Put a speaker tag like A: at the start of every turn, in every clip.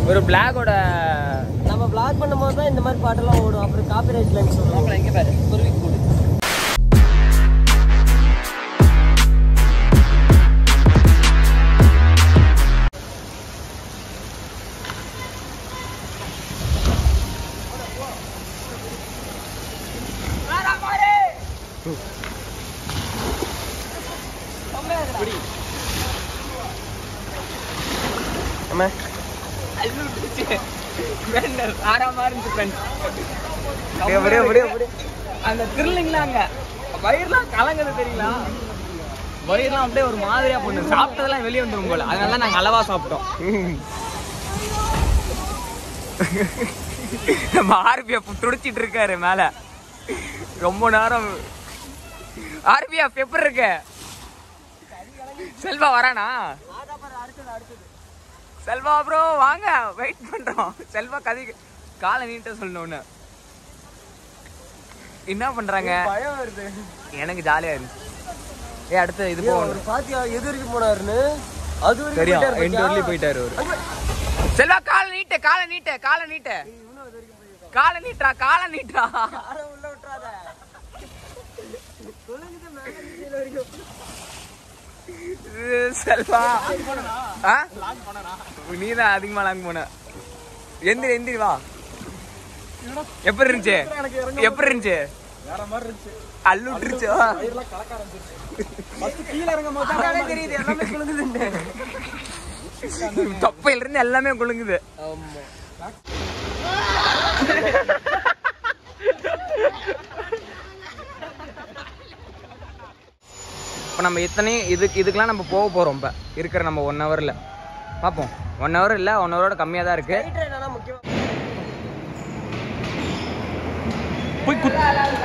A: ஒரு பிளாகோட
B: நம்ம vlog பண்ணும்போது தான் இந்த மாதிரி பாட்டெல்லாம் ஓடும் அப்புறம் காப்பிரைட் லைன்ஸ் சொல்லுவோம்
A: இங்கே பாரு குருவி கூடு
B: நம்ம
A: ஆறாம இருந்துச்சு ஃப்ரெண்ட்ஸ்
B: அப்படியே அப்படியே அப்படியே
A: அந்த த்ரில்லிங்லாம் அங்க வயிறுலாம் கலங்குது தெரியுங்களா வயிறுலாம் அப்படியே ஒரு மாதிரியா பண்ணும் சாப்பிட்டதெல்லாம் வெளியே வந்துரும் போல அதனால தான் நாங்க அளவா சாப்பிட்டோம் நம்ம ஆர்பிஎஃப் துடிச்சிட்டு இருக்காரு மேல ரொம்ப நேரம் ஆர்பிஎஃப் எப்படி இருக்கு செல்வா வரானா செல்வா ப்ரோ வாங்க வெயிட் பண்றோம் செல்வா கதை காலை நீட்ட சொல்லணும் ஒண்ணு என்ன பண்றாங்க
B: பயம் வருது
A: எனக்கு ஜாலியா இருந்துச்சு ஏ அடுத்து இது போ
B: அவர் பாத்தியா எது வரைக்கும் போனாருன்னு அது வரைக்கும்
A: தெரியும்
B: போயிட்டாரு
A: எண்டு
B: பாத்தியா?
A: வரலையும் போயிட்டாரு அவரு செல்வா காலை நீட்டு காலை நீட்டு காலை நீட்டு காலை நீட்டா காலை நீட்டா
B: யாரை உள்ள விட்டுறாத சொல்லுங்க மேல கீழ வரைக்கும்
A: செல்வா ஆ நீ தான் அதிகமா லாங் போன எந்திரி எந்திரி வா எப்படி இருந்துச்சு எப்படி இருந்துச்சு
B: வேற மாதிரி இருந்துச்சு
A: அள்ளு விட்டுருச்சோ
B: வயிறுலாம் கலக்க ஆரம்பிச்சிருச்சு ஃபர்ஸ்ட் கீழ இறங்கும் போது தான் தெரியுது எல்லாமே குழுங்குதுன்னு
A: தொப்பையில இருந்து எல்லாமே குலுங்குது
B: ஆமா
A: இப்போ நம்ம இத்தனை இதுக்கு இதுக்கெல்லாம் நம்ம போக போகிறோம் இப்போ இருக்கிற நம்ம ஒன் ஹவரில் பார்ப்போம் ஒன் ஹவர் இல்லை ஒன் ஹவரோட கம்மியாக தான் இருக்குது
B: நைட் ரைட் ஆனா முக்கியமா
A: போய் குத்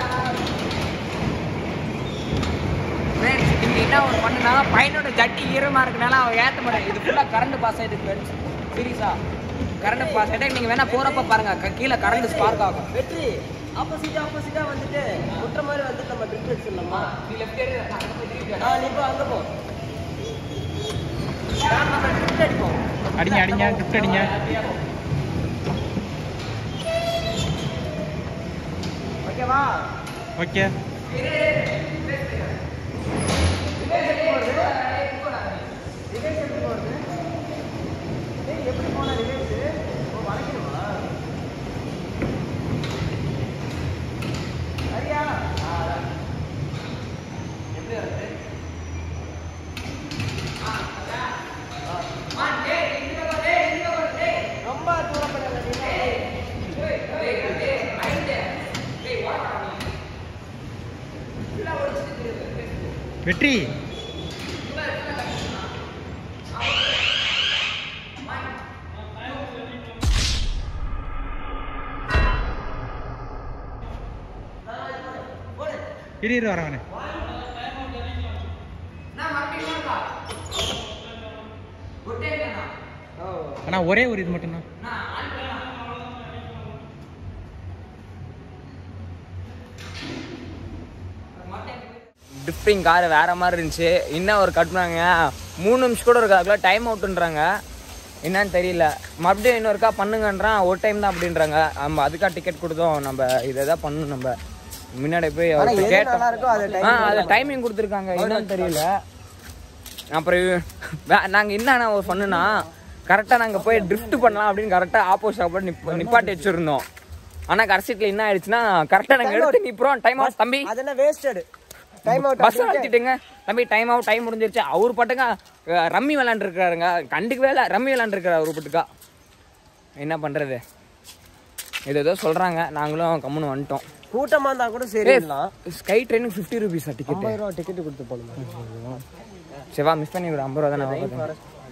A: இங்கே என்ன ஒரு பண்ணுனா பையனோட ஜட்டி ஈரமாக இருக்கனால அவன் ஏற்ற மாட்டேன் இது ஃபுல்லாக கரண்ட் பாஸ் ஆகிடுது ஃப்ரெண்ட்ஸ் சீரியஸா கரண்ட் பாஸ் ஆகிட்டா நீங்கள் வேணால் போகிறப்ப பாருங்க க- கீழே கரண்ட் ஸ்பார்க் ஆகும்
B: வெற்றி ஆப்போசிட் ஆப்போசிட்டா வந்துட்டு முற்ற மாதிரி வந்துட்டு நம்ம ட்ரிப் அடிச்சிடலாமா
A: நீ லெஃப்ட்
B: ஆ நீ போ அங்க போ ஆ, நம்ம ட்ரிப் அடிப்போம்
C: அடிங்க அடிங்க கிஃப்ட் அடிங்க
B: ஓகேவா
C: ஓகே
B: எப்படி போனா ரிவேஸ் ஓ வளைக்கணுமா சரியா ரொம்ப தூரம் பண்ணல
C: வெற்றி இரு இரு வரவனே அண்ணா ஒரே ஒரு இது மட்டும்தான்
A: டிஃப்டிங் கார் வேற மாதிரி இருந்துச்சு இன்னும் ஒரு கட் பண்ணாங்க மூணு நிமிஷம் கூட இருக்காதுக்குள்ள டைம் அவுட்டுன்றாங்க என்னன்னு தெரியல மறுபடியும் இன்னொருக்கா பண்ணுங்கன்றான் ஒரு டைம் தான் அப்படின்றாங்க நம்ம அதுக்கா டிக்கெட் கொடுத்தோம் நம்ம இதை தான் பண்ணணும் நம்ம முன்னாடி போய்
B: ஆனா
A: அவர்கிட்ட
B: எது
A: கேட்டோம்
B: நல்லா இருக்கோ அதை
A: ஆ அது டைமிங் கொடுத்துருக்காங்க என்னன்னு தெரியல அப்புறம் இவ- வே- நாங்க என்ன ஒரு பண்ணுனா கரெக்டாக நாங்கள் போய் ட்ரிஃப்ட் பண்ணலாம் அப்படின்னு கரெக்டாக ஆப்போசிட் அப்படி நிப்ப நிப்பாட்டி வச்சிருந்தோம் ஆனால் கடைசிட்டில் என்ன ஆயிடுச்சுன்னா கரெக்டாக நாங்கள் எடுத்து நிற்கிறோம் டைம் ஆஃப் தம்பி
B: அதெல்லாம் வேஸ்டட் டைம் அவுட்
A: பஸ் அழுத்திட்டுங்க தம்பி டைம் ஆகும் டைம் முடிஞ்சிருச்சு அவர் பாட்டுங்க அஹ், ரம்மி விளாண்டுருக்காருங்க கண்டுக்கவே இல்லை ரம்மி விளாண்டுருக்காரு அவர் பாட்டுக்கா என்ன பண்ணுறது இது ஏதோ சொல்கிறாங்க நாங்களும் கம்முன்னு வந்துட்டோம்
B: கூட்டமா இருந்தா கூட சரிங்களா
A: ஸ்கை ட்ரெயினுக்கு ஃபிஃப்டி ருபீஸா டிக்கெட்
B: ஐம்பது ரூபா டிக்கெட் கொடுத்து போகணுமா
A: சிவா மிஸ் பண்ணி ஒரு ஐம்பது ரூபா தானே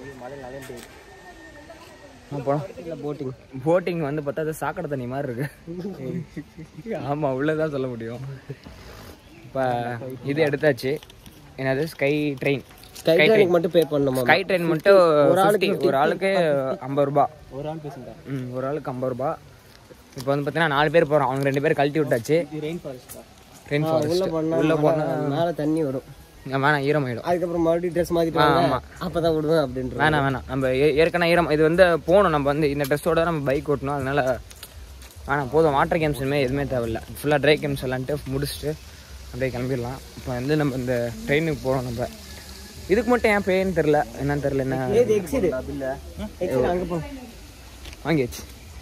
A: போகலாம்
B: இல்ல போட்டிங்
A: போட்டிங் வந்து பார்த்தா அது சாக்கடை தண்ணி மாதிரி இருக்கு ஆமா உள்ளதான் சொல்ல முடியும் இப்போ இது எடுத்தாச்சு என்னது ஸ்கை ட்ரெயின்
B: ஸ்கை ட்ரெயினுக்கு மட்டும் பே பண்ணணுமா
A: ஸ்கை ட்ரெயின் மட்டும்
B: ஒரு ஆளுக்கு
A: 50, ஒரு ஆளுக்கு ஐம்பது ரூபா
B: ஒரு ஆள் பேசுங்க
A: ம் ஒரு ஆளுக்கு ஐம்பது ரூபா இப்போ வந்து பார்த்தீங்கன்னா நாலு பேர் போகிறோம் அவங்க ரெண்டு பேர் கழட்டி விட்டாச்சு
B: இது ரெயின் ஃபாரஸ்டா
A: ட்ரெயின்
B: உள்ள
A: ஃபாரஸ்ட்
B: போனா
A: உள்ள
B: உள்ள
A: போனா
B: மேல தண்ணி வரும்
A: இங்க வேணாம் ஈரமாயிடும்
B: அதுக்கப்புறம் மறுபடியும் ட்ரெஸ்
A: ஆ,
B: மாத்திட்டு
A: ஆமா.
B: வாங்க. அப்பதான் விடுவேன் அப்படின்ற
A: வேணாம் வேணாம் நம்ம ஏ- ஏற்கனவே ஈரம் இது வந்து போகணும் நம்ம வந்து இந்த ட்ரெஸ்ஸோட நம்ம பைக் ஓட்டணும் அதனால வேணாம் போதும் வாட்டர் கேம்ஸ் இனிமேல் எதுவுமே தேவையில்ல ஃபுல்லாக ட்ரை கேம்ஸ் எல்லான்ட்டு முடிச்சுட்டு அப்படியே கிளம்பிடலாம் இப்போ வந்து நம்ம இந்த ட்ரெயினுக்கு போகிறோம் நம்ம இதுக்கு மட்டும் ஏன் பேன்னு தெரில என்னன்னு தெரில என்ன
B: ஏது எக்ஸிடு எக்ஸிடு அங்க போ
A: வாங்கியாச்சு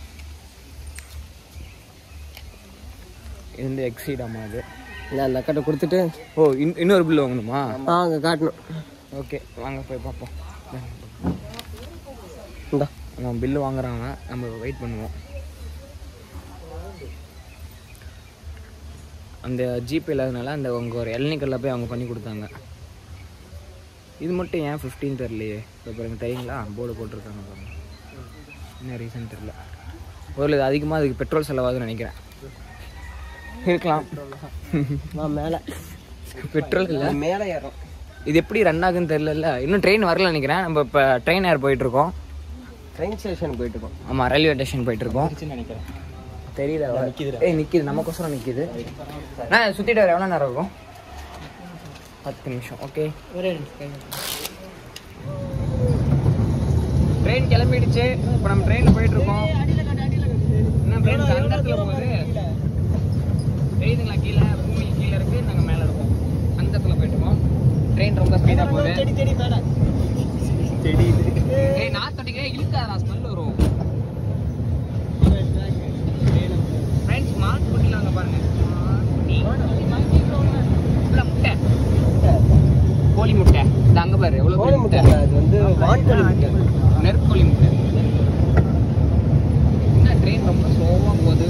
A: இது வந்து எக்ஸீட் ஆமா அது
B: நான் அந்த அக்கட்டை கொடுத்துட்டு
A: ஓ இன் இன்னொரு பில் வாங்கணுமா
B: ஆ அங்க காட்டணும்
A: ஓகே வாங்க போய் பார்ப்போம்
B: இந்தா
A: நம்ம பில்லு வாங்குறாங்க நம்ம வெயிட் பண்ணுவோம் அந்த ஜிபே இல்லாதனால அந்த அவங்க ஒரு இளநிக்கல்ல போய் அவங்க பண்ணி கொடுத்தாங்க இது மட்டும் ஏன் ஃபிஃப்டீன் தெரிலையே இப்போ பாருங்க தெரியுங்களா போர்டு போட்டிருக்காங்க பாருங்க என்ன ரீசன் தெரில ஒரு இது அதிகமாக அதுக்கு பெட்ரோல் செலவாகுதுன்னு நினைக்கிறேன் இருக்கலாம்
B: நான் மேல
A: பெட்ரோல் இல்லை
B: மேல ஏறும்
A: இது எப்படி ரன் ஆகுன்னு தெரியல இன்னும் ட்ரெயின் வரல நினைக்கிறேன் நம்ம இப்போ ட்ரெயின் ஏர் போயிட்டு இருக்கோம்
B: ட்ரெயின் ஸ்டேஷன் போயிட்டு இருக்கோம்
A: ஆமாம் ரயில்வே ஸ்டேஷன் போயிட்டு இருக்கோம்
C: நினைக்கிறேன்
A: தெரியல ஏய் நிக்குது நமக்கோசரம் நிக்குது நான் சுத்திட்டு வர எவ்வளோ நேரம் இருக்கும் பத்து நிமிஷம் ஓகே ட்ரெயின் கிளம்பிடுச்சு இப்போ நம்ம ட்ரெயினில் போயிட்டு இருக்கோம் என்ன ட்ரெயின் அந்த இடத்துல போகுது தெரியுதுங்களா கீழே பூமி கீழே இருக்கு நாங்கள் மேலே இருக்கோம் அந்த இடத்துல போயிட்டு இருக்கோம் ட்ரெயின் ரொம்ப ஸ்பீடாக போகுது
B: தேடி தேடி மேல
A: ஏய் நான் தொட்டிக்கிறேன் இழுக்காதா ஸ்மெல் வரும் ஃப்ரெண்ட்ஸ் மார்க் பண்ணிடலாங்க பாருங்க உள்ள முட்டை கோழி முட்டை இது அங்க பாரு எவ்வளவு
B: கோழி
A: பெரிய
B: முட்டை
A: முட்டை
B: அது வந்து வான்கோழி முட்டை
A: நெற்கோழி முட்டை என்ன ட்ரெயின் ரொம்ப ஸ்லோவா போகுது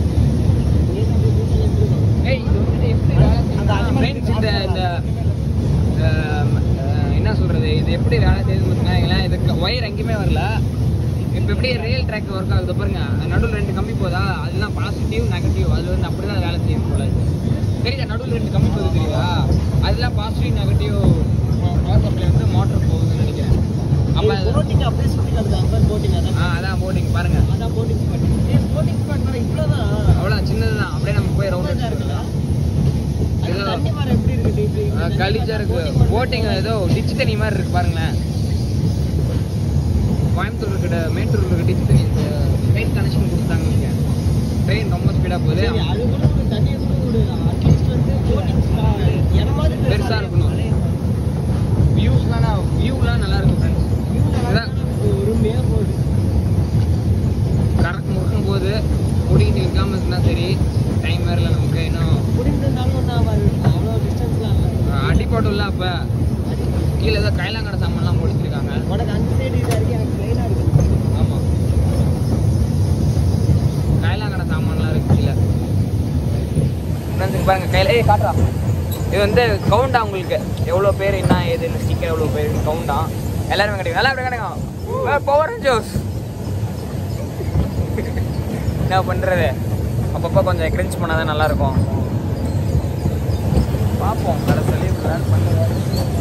A: ஏய் இது வந்துட்டு எப்படி வேலை செய்யுது? Friends, இந்த இந்த ஆம், ஆஹ், என்ன சொல்றது இது எப்படி வேலை செய்யுது பார்த்தீங்கன்னா இதுக்கு ஒயர் எங்கேயுமே வரல இப்போ எப்படி ரயில் ட்ராக் ஒர்க் ஆகுது பாருங்க நடுவில் ரெண்டு கம்பி போதா அதுதான் பாசிட்டிவ் நெகட்டிவ் அது வந்து அப்படிதான் வேலை செய்யும் போல தெரியுதா நடுவில் ரெண்டு கம்பி போகுது தெரியுதா அதெல்லாம் பாசிட்டிவ் நெகட்டிவ் பவர் சப்ளை வந்து மோட்டர் போகுதுன்னு நினைக்கிறேன் அப்போ
B: போட்டிங் அப்படியே சுத்தி காட்டுது அப்ப போட்டிங் அதான்
A: ஆ அதான் போட்டிங் பாருங்க
B: அதான் போட்டிங் ஸ்பாட் ஏய் போட்டிங் ஸ்பாட் மேல இவ்வளவுதான்
A: அவ்வளோ சின்னதுதான் அப்படியே நம்ம போய் ரவுண்ட்
B: சின்னதா இருக்குதா அது
A: ஏதோ
B: தண்ணி மரம் எப்படி இருக்கு இப்படி
A: கலிஜா இருக்கு போட்டிங் ஏதோ டிச் தண்ணி மாதிரி இருக்கு பாருங்களேன் கோயம்புத்தூர் இருக்கிட்ட மேட்டூர் இருக்க டிச் தண்ணி ட்ரெயின் கனெக்ஷன் கொடுத்தாங்க ட்ரெயின் ரொம்ப ஸ்பீடாக போகுது
B: சரி, அது கூட ஒரு தண்ணியை கூட விடு அட்லீஸ்ட் வந்து போட்டிங் இடமாவது
A: பெருசா இருக்கணும் வியூஸ்லாம் வியூலாம் நல்லா இருக்கும் ஃப்ரெண்ட்ஸ் இதான்
B: உரிமையா போகுது
A: கரெக்ட் முறுக்கும் போது ஓடிக்கிட்டு இருக்காம இருந்தா சரி டைம் வேறல நமக்கு இன்னும்
B: முடிந்ததுனால ஒன்றும் ஆகாது அவ்வளோ டிஸ்டன்ஸ்லாம் இல்லை
A: அடிப்பாட்டும்ல அப்போ கீழே ஏதோ கைலாங்கடை சாமான்லாம் முடிச்சிருக்காங்க
B: உனக்கு அந்த சைடு இதாக இருக்கு எனக்கு ட்ரெயினாக இருக்கு
A: ஆமா கைலாங்கடை சாமான்லாம் இருக்கு கீழே ஃப்ரெண்ட்ஸுக்கு பாருங்க கையில ஏய் காட்டுறா இது வந்து கவுண்டா உங்களுக்கு எவ்வளோ பேர் என்ன ஏது இந்த ஸ்டிக்கர் எவ்வளோ பேர் கவுண்டா எல்லாருமே கிடைக்கும் எல்லாம் அப்படியே கிடைக்கும் பவர் ஜோஸ் என்ன பண்ணுறது அப்பப்போ கொஞ்சம் என்கரேஜ் பண்ணால் தான் நல்லாயிருக்கும் பார்ப்போம் கடைசி பண்ணுவேன்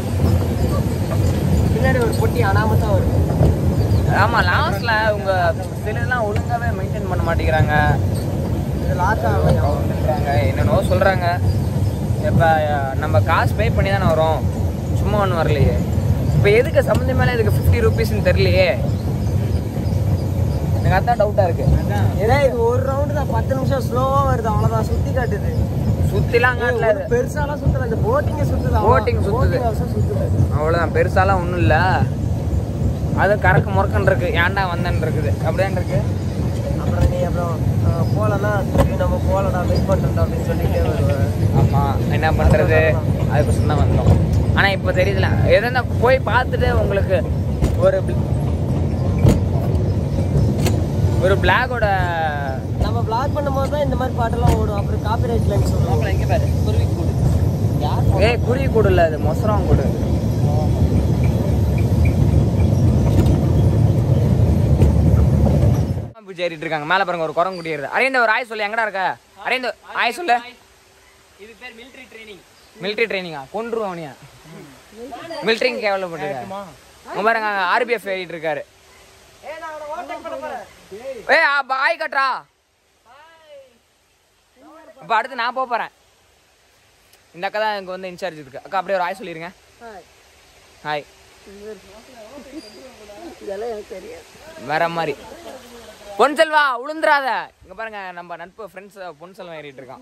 B: பின்னாடி ஒரு பொட்டி அனாமத்தான் வரும்
A: ஆமாம் லாஸ்ட்டில் உங்க செல்லாம் ஒழுங்காகவே மெயின்டைன் பண்ண மாட்டேங்கிறாங்க
B: இது லாக் ஆகும்
A: சொல்கிறாங்க என்னென்னவோ சொல்கிறாங்க இப்போ நம்ம காசு பே பண்ணி தானே வரோம் சும்மா ஒன்றும் வரலையே இப்போ எதுக்கு சம்மந்தம் மேலே இதுக்கு ஃபிஃப்டி ருபீஸ்னு தெரியலையே எனக்கு அதான் டவுட்டாக இருக்குது
B: ஏதா இது ஒரு ரவுண்டு தான் பத்து நிமிஷம் ஸ்லோவா வருது அவ்வளவுதான் சுத்தி காட்டுது
A: சுற்றிலாம் காட்டல
B: ஒரு பெருசாலாம் சுத்தல இந்த போட்டிங்க சுத்துது
A: Boating சுத்துது.
B: போட்டிங் ஹவுஸும் சுத்துது
A: அவ்வளோதான் பெருசாலாம் ஒன்றும் இல்லை அது கறக்கு முறக்கன் இருக்கு ஏன்டா வந்தேன் இருக்குது அப்படிதான் இருக்கு
B: அப்புறம் நீ அப்புறம் அஹ், போலன்னா சரி நம்ம போலடா வெயிட் பண்றோம் அப்படின்னு சொல்லிட்டே வருவேன்
A: ஆமாம் என்ன பண்ணுறது அதுக்கோசரம் தான் வந்தோம் ஆனால் இப்போ தெரியுதுல எதுனா போய் பார்த்துட்டு உங்களுக்கு ஒரு bl- ஒரு பிளாகோட
B: நம்ம vlog பண்ணும்போது தான் இந்த மாதிரி பாட்டெல்லாம் ஓடும் அப்புறம் காப்பிரைட் லைன் சொல்லுவோம்
A: இங்கே பாரு
B: குருவி கூடு யார்
A: ஏய் குருவி கூடு இல்லை அது மொசரம் கூடு பூச்சி ஏறிட்டு இருக்காங்க மேலே பாருங்க ஒரு குரங்கு குடியிருது அரேந்த ஒரு ஆய் சொல்லு எங்கடா இருக்க அரேந்த ஆய் சொல்லு
B: இது பேர் மிலிட்டரி ட்ரைனிங்
A: மிலிட்ரி ட்ரைனிங்கா கொன்றுவோம் அவனையா மிலிட்ரிங்க கேவலப்பட்டிருக்காரு உங்க பாருங்க ஆர்பிஎஃப் ஏறிட்டு இருக்காரு
B: ஏ நான் அவனை ஓவர்டேக் பண்ண போறேன்
A: ஏய் அப்ப ஆய் கட்டுறா அப்ப அடுத்து நான் போக போறேன் இந்த அக்கா தான் எனக்கு வந்து இன்சார்ஜ் இருக்கு அக்கா அப்படியே ஒரு ஆய் சொல்லிருங்க ஹாய்
B: இதெல்லாம் எனக்கு தெரியாது
A: வேற மாதிரி பொன் செல்வா உளுந்துராத இங்க பாருங்க நம்ம நட்பு ஃப்ரெண்ட்ஸ் பொன் செல்வம் ஏறிட்டு இருக்கான்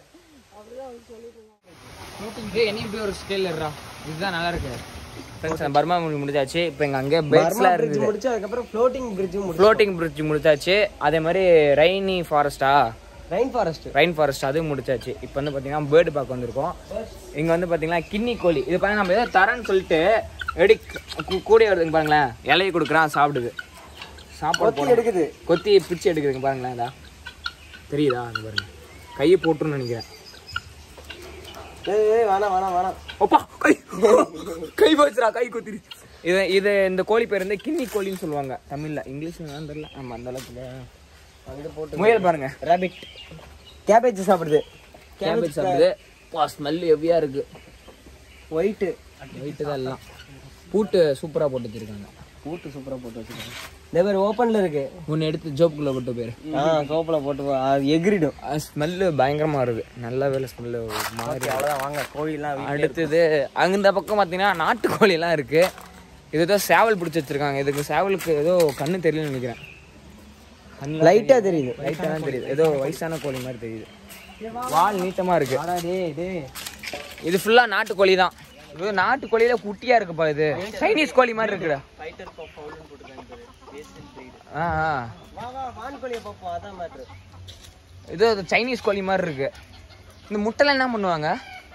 A: ஏய், என்ன இப்படி ஒரு ஸ்டைல் இருறா இதுதான் நல்லா இருக்கு ஃப்ரெண்ட்ஸ் பர்மா மூவி முடிஞ்சாச்சு இப்போ எங்க அங்கே பேட்ஸ்லாம்
B: பிரிட்ஜ்
A: இருக்குது
B: முடிச்சு அதுக்கப்புறம் ஃப்ளோட்டிங் பிரிட்ஜ் முடிச்சு
A: ஃப்ளோட்டிங் பிரிட்ஜ் முடிச்சாச்சு அதே மாதிரி ரெய்னி ஃபாரஸ்டா
B: ரெயின் ஃபாரஸ்ட்
A: ரெயின் ஃபாரஸ்ட் அது முடிச்சாச்சு இப்போ வந்து பார்த்தீங்கன்னா பேர்டு பார்க்க வந்திருக்கோம் இங்கே வந்து பார்த்தீங்கன்னா கின்னி கோழி இது பாருங்க நம்ம ஏதோ தரேன்னு சொல்லிட்டு எடி கூ- கூடயே வருதுங்க பாருங்களேன் இலையை கொடுக்குறான் சாப்பிடுது சாப்பாடு
B: கொத்தி
A: போடுறோம்.
B: எடுக்குது
A: கொத்தி பிச்சு எடுக்குதுங்க பாருங்களேன் இதா தெரியுதா அங்க பாருங்க கையை போட்டுருன்னு நினைக்கிறேன்
B: ஏய் ஏய், வேணாம் வேணாம் வேணாம்
A: அப்பா கை கை போச்சுடா கை கொத்திரு இது இது இந்த கோழி பேர் வந்து கின்னி கோழின்னு சொல்லுவாங்க தமிழ்ல இங்கிலீஷ்ல என்னன்னு தெரியல நம்ம அந்த அளவுக்கு
B: அங்க போட்டு
A: முயல் பாருங்க
B: ரேபிட் கேபேஜ் சாப்பிடுது
A: கேபேஜ் சாப்பிடுது பா ஸ்மெல் ஹெவியா இருக்கு
B: ஒயிட்
A: வெயிட்டு தான் எல்லாம் பூட்டு சூப்பரா போட்டு வச்சிருக்காங்க
B: பூட்டு சூப்பரா போட்டு வச்சிருக்காங்க இந்த பேர் ஓப்பன்ல இருக்கு
A: ஒன்று எடுத்து ஜோப்புக்குள்ள போட்டு போயிரு
B: ஆ சோப்புல போட்டு போ- அது எகிரிடும்
A: ஸ்மெல்லு பயங்கரமா இருக்கு நல்ல வேலை ஸ்மெல்லு மாதிரி
B: அவ்வளவுதான் வாங்க கோழிலாம்
A: அடுத்தது அங்க இந்த பக்கம் பார்த்தீங்கன்னா நாட்டுக்கோழி எல்லாம் இருக்கு இது ஏதோ சேவல் பிடிச்சி வச்சிருக்காங்க இதுக்கு சேவலுக்கு ஏதோ கண்ணு தெரியலன்னு நினைக்கிறேன்
B: லைட்டா தெரியுது
A: லைட்டாக தான் தெரியுது ஏதோ வயசான கோழி மாதிரி தெரியுது வால் நீட்டமா இருக்கு
B: ஆடா டேய் டேய்
A: இது ஃபுல்லா நாட்டுக்கோழி தான் இது நாட்டுக்கோழியில குட்டியா இருக்குப்பா இது சைனீஸ் கோழி மாதிரி இருக்குடா ஆ ஆ
B: வா வா வான் கோழியை பார்ப்போம் அதான் மேட்ரு
A: இது அது சைனீஸ் கோழி மாதிரி இருக்கு இந்த முட்டைலாம் என்ன பண்ணுவாங்க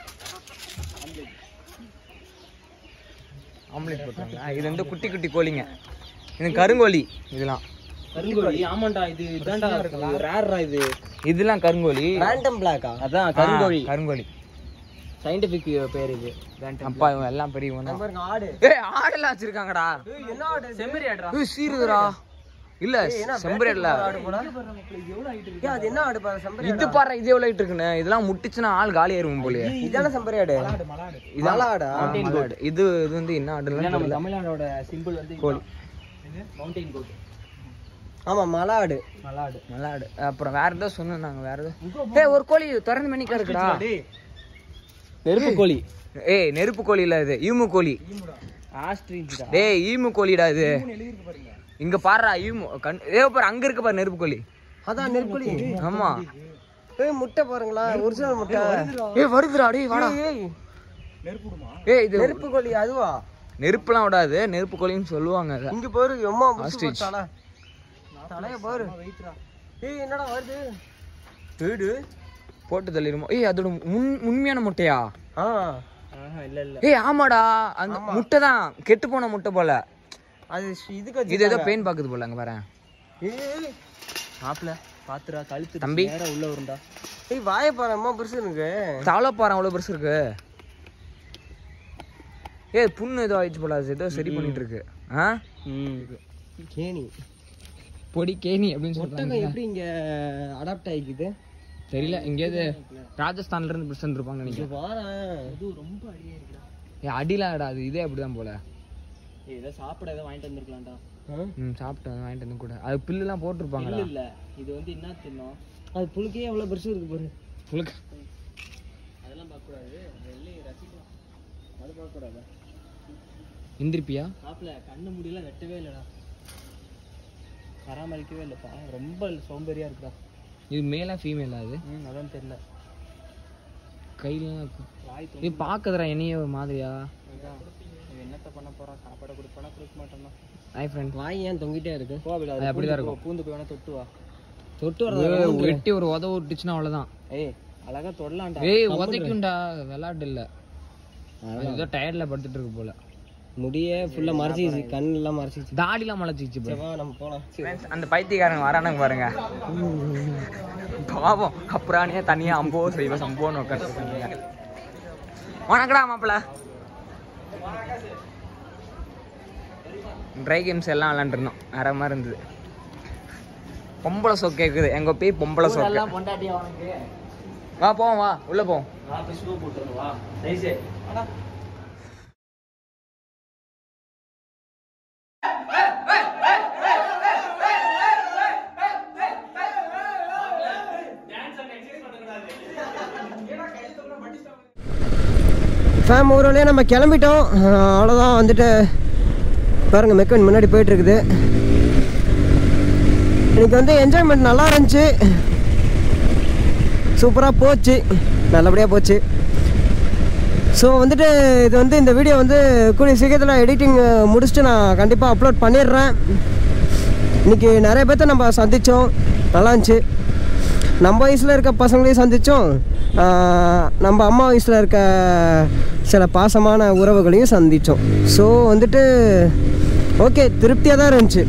A: ஆம்லெட் போட்டாங்க இது வந்து குட்டி குட்டி கோழிங்க இது கருங்கோழி இதெல்லாம்
B: கருங்கோழி ஆமாண்டா இது இதான்டா ரேர்ரா இது
A: இதெல்லாம் கருங்கோழி
B: ரேண்டம் பிளாக்கா அதான்
A: கருங்கோழி கருங்கோழி
B: சயின்டிபிக் பேர் இது
A: அப்பா இவன் எல்லாம் பெரியவன் தான்
B: பாருங்க ஆடு
A: ஏய் ஆடெல்லாம் வச்சிருக்காங்கடா
B: என்ன ஆடு செம்மறி ஆடுறா
A: ஏய் சீருதுடா இல்ல செம்பரியல்ல
B: ஏன் அது என்ன ஆடு பாரு செம்பரி
A: இது பாரு இது எவ்வளவு height இருக்குன்னு இதெல்லாம் முட்டிச்சுன்னா ஆள் காலி ஆயிருக்கும் போலயே
B: இதான செம்பரி ஆடு
A: இதான்
B: ஆடா
A: ஆ, மலாடு. இது இது வந்து என்ன ஆடுலாம் தெரியல.
B: தமிழ்நாடோட சிம்பிள் வந்து
A: கோழி
B: மவுண்டைன் கோட் ஆமா மலாடு
A: மலாடு மலாடு அப்புறம் வேற ஏதோ சொன்னோம் நாங்க வேற ஏதோ ஏய் ஒரு கோழி திறந்து மணிக்கா இருக்குடா
B: நெருப்பு கோழி
A: ஏய் நெருப்பு கோழி இல்ல இது ஈமு கோழி
B: ஆஸ்ட்ரிச்
A: டேய் ஈமு கோழிடா இது இங்க பாருடா ஈமு கண் ஏ பாரு அங்க இருக்கு பாரு நெருப்பு கோழி
B: அதான் நெருப்பு கோழி
A: ஆமா
B: ஏய் முட்டை பாருங்களா ஒரிஜினல் முட்டை
A: ஏய் வருதுடா டேய் வாடா
B: ஏய்,
A: ஏய் இது
B: நெருப்பு கோழி அதுவா
A: நெருப்புலாம் விடாது நெருப்பு கோழின்னு சொல்லுவாங்க அத.
B: இங்க பாரு எம்மா புடிச்சு
A: Ostrich.
B: தலை தலைய பாரு ஏய் என்னடா வருது வீடு
A: போட்டு தள்ளிருமோ ஏய் அதோட முன் உண்மையான முட்டையா
B: ஆ இல்ல இல்ல
A: ஏய் ஆமாடா அந்த முட்டை தான் கெட்டு போன முட்டை போல
B: அது இதுக்கு
A: இது ஏதோ பெயின் பாக்குது போல அங்க பாரு
B: ஏய் மாப்ள பாத்துடா கழுத்து
A: தம்பி.
B: நேரா உள்ள வரும்டா ஏய் வாய பாரு அம்மா பெருசு எனக்கு
A: தவளைப்பாறை அவ்வளவு பெருசு இருக்கு ஏய் புண்ணு ஏதோ ஆயிடுச்சு போல அது ஏதோ சரி பண்ணிட்டு இருக்கு ஆ
B: கேணி
A: பொடி கேணி அப்படின்னு
B: ஒட்டகம்
A: சொல்றாங்க
B: எப்படி இங்க அடாப்ட் ஆகிக்குது
A: தெரியல எங்கேயாவது ராஜஸ்தான்ல இருந்து பிடிச்சு இருப்பாங்க நினைக்கிறேன்
B: வாரேன் இது ரொம்ப அடியா இருக்குடா
A: ஏய் அடிலாம் ஆடா அது இதே அப்படிதான் போல
B: ஏதோ சாப்பிட ஏதோ வாங்கிட்டு வந்திருக்கலாம்டா
A: ம் சாப்பிட்டு வந்து வாங்கிட்டு வந்து கூட அது பில்லுலாம் போட்டிருப்பாங்கடா
B: இல்ல இது வந்து என்ன தின்னோம் அது புழுக்கே எவ்வளவு பெருசு இருக்கு பாரு
A: உங்களுக்கு
B: அதெல்லாம் பார்க்க கூடாது வெள்ளையை ரசிக்கலாம் அது பார்க்க கூடாது
A: எந்திரிப்பியா
B: மாப்பிள்ள கண்ணு முடியெல்லாம் வெட்டவே இல்லடா பராமரிக்கவே இல்லைப்பா ரொம்ப சோம்பேறியா இருக்குடா
A: இது மேலா ஃபீமேலா அது
B: ம் அதான் தெரியல
A: கையிலாம் இருக்கு
B: வாய்
A: இது பாக்குதுடா என்னைய ஒரு மாதிரியா
B: தொங்குதான் இவன் என்னத்த பண்ண போறான் சாப்பாடு கொடுப்பானா கொடுக்க மாட்டானா
A: ஹாய் ஃப்ரெண்ட்
B: வாய் ஏன் தொங்கிட்டே இருக்கு
A: அது அப்படிதான் இருக்கும்.
B: பூந்து போய் வேணா தொட்டு வா தொட்டு
A: வெட்டி ஒரு உதவு விட்டுச்சுன்னா அவ்வளவுதான்
B: ஏய் அழகா தொடலாம்டா
A: ஏய் உதைக்கும்டா விளையாட்டு இல்ல அது ஏதோ டயர்ட்ல படுத்துட்டு இருக்கு போல
B: முடியே ஃபுல்லா மறைச்சிச்சு கண் எல்லாம் மறைச்சிச்சு
A: தாடிலாம் முளைச்சிச்சு bro.
B: வா நம்ம போலாம்
A: அந்த பைத்தியக்காரங்க வரானுங்க பாருங்க பாவம் அப்புறானே தனியா அம்போ செய்வ சம்போன்னு உட்காந்துருக்காங்க வணக்கடா மாப்பிள ட்ரை கேம்ஸ் எல்லாம் விளாண்டுருந்தோம் வேற மாதிரி இருந்தது பொம்பளை சொக்கு கேக்குது எங்க போய் பொம்பளை சொக்கு
B: பொண்டாட்டியா உனக்கு
A: வா போவோம் வா உள்ள போவோம்
B: வா போய் ஷூ போட்டு வா நைஸே ஃபேம் ஒரு வழியாக நம்ம கிளம்பிட்டோம் அஹ் அவ்வளோதான் வந்துட்டு பாருங்க மெக்கன் முன்னாடி போயிட்டு இருக்குது இன்னைக்கு வந்து என்ஜாய்மெண்ட் நல்லா இருந்துச்சு சூப்பராக போச்சு நல்லபடியாக போச்சு ஸோ வந்துட்டு இது வந்து இந்த வீடியோ வந்து கூடிய சீக்கிரத்தில் எடிட்டிங் முடிச்சுட்டு நான் கண்டிப்பாக அப்லோட் பண்ணிடுறேன் இன்றைக்கி நிறைய பேர்த்த நம்ம சந்தித்தோம் நல்லா இருந்துச்சு நம்ம வயசில் இருக்க பசங்களையும் சந்தித்தோம் நம்ம அம்மா வயசில் இருக்க சில பாசமான உறவுகளையும் சந்தித்தோம் ஸோ வந்துட்டு ஓகே திருப்தியாக தான் இருந்துச்சு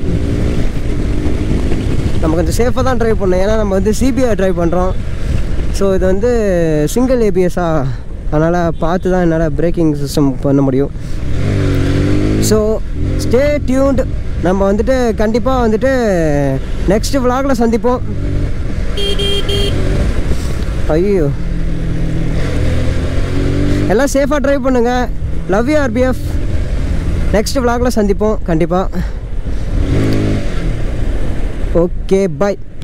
B: நம்ம கொஞ்சம் சேஃபாக தான் ட்ரைவ் பண்ணோம் ஏன்னா நம்ம வந்து சிபிஐ ட்ரைவ் பண்ணுறோம் ஸோ இது வந்து சிங்கிள் ஏபிஎஸ்ஸா அதனால் பார்த்து தான் என்னால் பிரேக்கிங் சிஸ்டம் பண்ண முடியும் ஸோ ஸ்டே டியூன்ட் நம்ம வந்துட்டு கண்டிப்பாக வந்துட்டு நெக்ஸ்ட் vlogல சந்திப்போம் ஐயோ எல்லாம் சேஃபாக ட்ரைவ் பண்ணுங்கள் லவ் யூ ஆர்பிஎஃப் நெக்ஸ்ட் vlogல சந்திப்போம் கண்டிப்பாக ஓகே பாய்